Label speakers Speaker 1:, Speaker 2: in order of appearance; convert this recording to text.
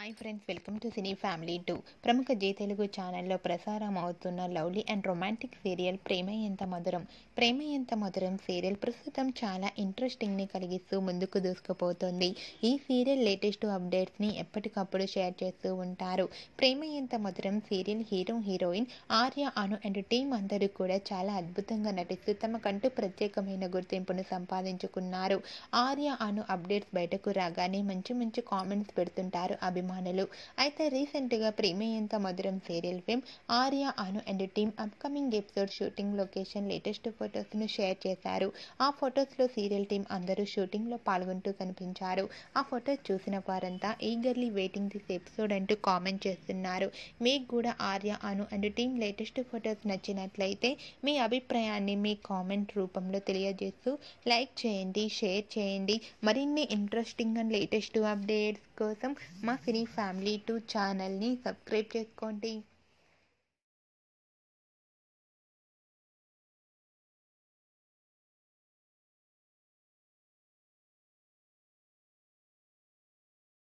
Speaker 1: hi friends welcome to cine family two ప్రముఖ జీ తెలుగు ఛానల్లో ప్రసారం అవుతున్న lovely and romantic serial Prema Entha Madhuram Prema Entha Madhuram serial ప్రస్తుతం చాలా ఇంట్రెస్టింగ్ని కలిగిస్తూ ముందుకు దూసుకుపోతుంది ఈ సీరియల్ లేటెస్ట్ అప్డేట్స్ని ఎప్పటికప్పుడు షేర్ చేస్తూ ఉంటారు Prema Entha Madhuram serial hero heroine Arya Anu and team అందరూ కూడా చాలా అద్భుతంగా నటిస్తూ తమకంటూ ప్రత్యేకమైన గుర్తింపును సంపాదించుకున్నారు ఆర్య అను అప్డేట్స్ బయటకు రాగానే మంచి మంచి కామెంట్స్ పెడుతుంటారు అభిమానులు అయితే రీసెంట్గా Prema Entha Madhuram serial fame Arya Anu and team upcoming episode shooting location latest ఫొటోస్ను షేర్ చేశారు ఆ ఫొటోస్లో సీరియల్ టీం అందరూ షూటింగ్లో పాల్గొంటూ కనిపించారు ఆ ఫొటోస్ చూసిన వారంతా ఈగర్లీ వెయిటింగ్ దిస్ ఎపిసోడ్ అంటూ కామెంట్ చేస్తున్నారు మీకు కూడా Arya Anu and team latest photos నచ్చినట్లయితే మీ అభిప్రాయాన్ని మీ కామెంట్ రూపంలో తెలియజేస్తూ లైక్ చేయండి షేర్ చేయండి మరిన్ని ఇంట్రెస్టింగ్ అండ్ లేటెస్ట్ అప్డేట్స్ కోసం మా సినీ ఫ్యామిలీ టూ ఛానల్ని సబ్స్క్రైబ్ చేసుకోండి